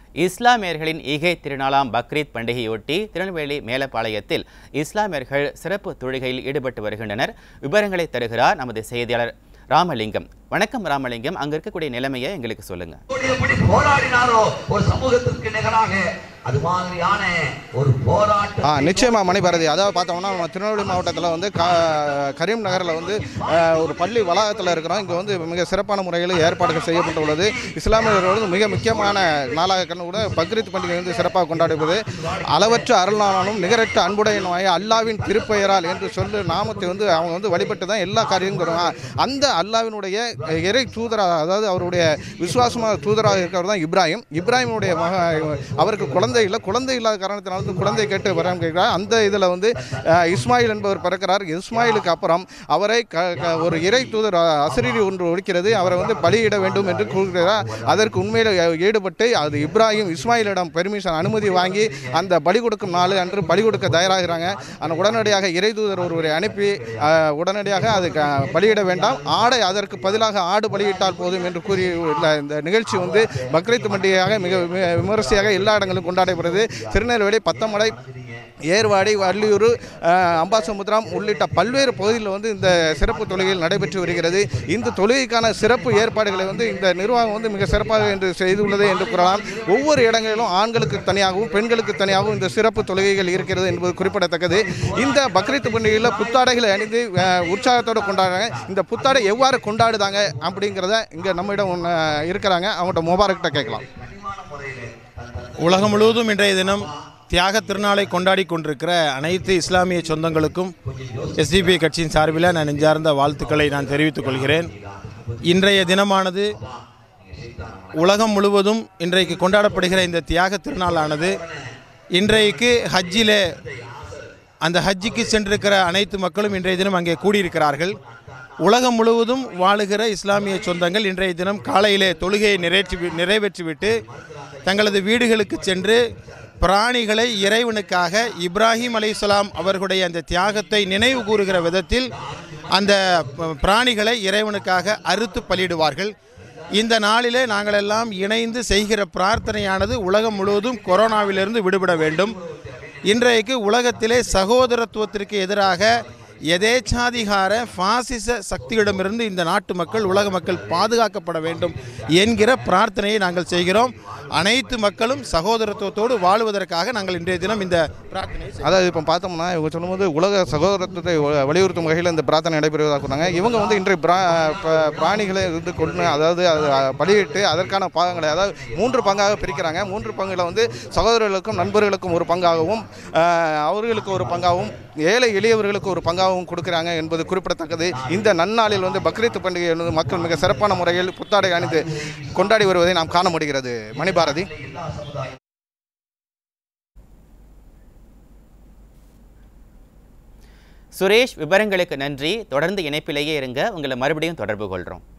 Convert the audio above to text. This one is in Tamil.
இஸ்லாமியர்களின் ஈகை திருநாளாம் பக்ரீத் பண்டிகையொட்டி திருநெல்வேலி மேலப்பாளையத்தில் இஸ்லாமியர்கள் சிறப்பு தொழுகையில் ஈடுபட்டு வருகின்றனர் விவரங்களை தருகிறார் நமது செய்தியாளர் ராமலிங்கம் வணக்கம் ராமலிங்கம் அங்க இருக்கக்கூடிய நிலைமையை எங்களுக்கு சொல்லுங்க எப்படி போராடினாரோ ஒரு சமூகத்திற்கு நிகராக அது மாதிரியான ஒரு போராட்டம் ஆ நிச்சயமா மணிபாரதி அதாவது பார்த்தோம்னா நம்ம திருநெல்வேலி மாவட்டத்தில் வந்து கா கரீம் நகரில் வந்து ஆ, ஒரு பள்ளி வளாகத்தில் இருக்கிறோம் இங்கே வந்து மிக சிறப்பான முறையில் ஏற்பாடுகள் செய்யப்பட்டுள்ளது இஸ்லாமியர்கள் வந்து மிக முக்கியமான நாளாக கண்டு கூட பக்ரீத் பண்டிகை வந்து சிறப்பாக கொண்டாடுவது அளவற்ற அருளானாலும் நிகரற்ற அன்புடைய நோய் அல்லாவின் திருப்பெயரால் என்று சொல்லு நாமத்தை வந்து அவங்க வந்து வழிபட்டு தான் எல்லா காரியங்களும் வருவாங்க அந்த அல்லாவினுடைய இறை தூதராக அதாவது அவருடைய விசுவாசமாக தூதராக இருக்கிறவர் தான் இப்ராஹிம் இப்ராஹிமுடைய மக அவருக்கு குழந்தை இல்லை குழந்தை இல்லாத காரணத்தினால வந்து குழந்தை கேட்டு வரம் கேட்கிறார் அந்த இதில் வந்து அஹ், இஸ்மாயில் என்பவர் பிறக்கிறார் இஸ்மாயிலுக்கு அப்புறம் அவரை க க- ஒரு இறை தூதர் அஹ், அசரீரி ஒன்று ஒழிக்கிறது அவரை வந்து பலியிட வேண்டும் என்று கூறுகிறார் அதற்கு உண்மையில் ஈடுபட்டு அது இப்ராஹிம் இஸ்மாயிலிடம் பெர்மிஷன் அனுமதி வாங்கி அந்த பலி கொடுக்கும் நாள் அன்று பலி கொடுக்க தயாராகிறாங்க அந்த உடனடியாக இறை தூதர் ஒருவரை அனுப்பி அஹ், உடனடியாக அது க- பலியிட வேண்டாம் ஆடை அதற்கு பதிலாக ஆடு பலியிட்டால் போதும் என்று கூறி உள்ள இந்த நிகழ்ச்சி வந்து பக்ரீத் பண்டிகையாக மிக மிக விமரிசையாக எல்லா இடங்களிலும் கொண்டாடப்படுகிறது திருநெல்வேலி பத்தமடை ஏர்வாடி வள்ளியூர் அஹ், அம்பாசமுத்திரம் உள்ளிட்ட பல்வேறு பகுதிகளில் வந்து இந்த சிறப்பு தொழுகைகள் நடைபெற்று வருகிறது இந்த தொழுகைக்கான சிறப்பு ஏற்பாடுகளை வந்து இந்த நிர்வாகம் வந்து மிக சிறப்பாக என்று செய்துள்ளது என்று கூறலாம் ஒவ்வொரு இடங்களிலும் ஆண்களுக்கு தனியாகவும் பெண்களுக்கு தனியாகவும் இந்த சிறப்பு தொழுகைகள் இருக்கிறது என்பது குறிப்பிடத்தக்கது இந்த பக்ரீத் பண்டிகையில் புத்தாடைகளை அணிந்து அஹ், உற்சாகத்தோடு கொண்டாடுறாங்க இந்த புத்தாடை எவ்வாறு கொண்டாடுதாங்க அப்படிங்கிறத இங்கே நம்மிடம் ஒன்று இருக்கிறாங்க அவங்கள்ட்ட முபாரக்கிட்ட கேட்கலாம் உலகம் முழுவதும் இன்றைய தினம் தியாக திருநாளை கொண்டாடி கொண்டிருக்கிற அனைத்து இஸ்லாமிய சொந்தங்களுக்கும் எஸ்டிபி கட்சியின் சார்பில் நான் நெஞ்சார்ந்த வாழ்த்துக்களை நான் தெரிவித்துக் கொள்கிறேன் இன்றைய தினமானது உலகம் முழுவதும் இன்றைக்கு கொண்டாடப்படுகிற இந்த தியாக திருநாளானது இன்றைக்கு ஹஜ்ஜிலே அந்த ஹஜ்ஜிக்கு சென்றிருக்கிற அனைத்து மக்களும் இன்றைய தினம் அங்கே கூடியிருக்கிறார்கள் உலகம் முழுவதும் வாழுகிற இஸ்லாமிய சொந்தங்கள் இன்றைய தினம் காலையிலே தொழுகையை நிறைவேற்றி நிறைவேற்றிவிட்டு தங்களது வீடுகளுக்கு சென்று பிராணிகளை இறைவனுக்காக இப்ராஹிம் அலைஹிஸ்ஸலாம் அவர்களுடைய அந்த தியாகத்தை நினைவு கூறுகிற விதத்தில் அந்த ப- பிராணிகளை இறைவனுக்காக அறுத்து பலியிடுவார்கள் இந்த நாளிலே நாங்கள் எல்லாம் இணைந்து செய்கிற பிரார்த்தனையானது உலகம் முழுவதும் கொரோனாவிலிருந்து விடுபட வேண்டும் இன்றைக்கு உலகத்திலே சகோதரத்துவத்திற்கு எதிராக எதேச்சாதிகார பாசிச சக்தியிடமிருந்து இந்த நாட்டு மக்கள் உலக மக்கள் பாதுகாக்கப்பட வேண்டும் என்கிற பிரார்த்தனையை நாங்கள் செய்கிறோம் அனைத்து மக்களும் சகோதரத்துவத்தோடு வாழுவதற்காக நாங்கள் இன்றைய தினம் இந்த பிரார்த்தனை அதாவது இப்போ பார்த்தோம்னா இவங்க சொல்லும்போது உலக சகோதரத்துவத்தை வ- வலியுறுத்தும் வகையில் இந்த பிரார்த்தனை நடைபெறுவதாக சொன்னாங்க இவங்க வந்து இன்றைய பிரா ப- பிராணிகளை வந்து கொண்டு அதாவது அது அ, பலியிட்டு அதற்கான பாகங்களை அதாவது மூன்று பங்காக பிரிக்கிறாங்க மூன்று பங்குகளை வந்து சகோதரர்களுக்கும் நண்பர்களுக்கும் ஒரு பங்காகவும் அ, அவர்களுக்கு ஒரு பங்காகவும் ஏழை எளியவர்களுக்கு ஒரு பங்காகவும் கொடுக்குறாங்க என்பது குறிப்பிடத்தக்கது இந்த நன்னாளில் வந்து பக்ரீத் பண்டிகை வந்து மக்கள் மிக சிறப்பான முறையில் புத்தாடை அணிந்து கொண்டாடி வருவதை நாம் காண முடிகிறது மணிபாரதி சுரேஷ் விவரங்களுக்கு நன்றி தொடர்ந்து இணைப்பிலேயே இருங்க உங்களை மறுபடியும் தொடர்பு கொள்கிறோம்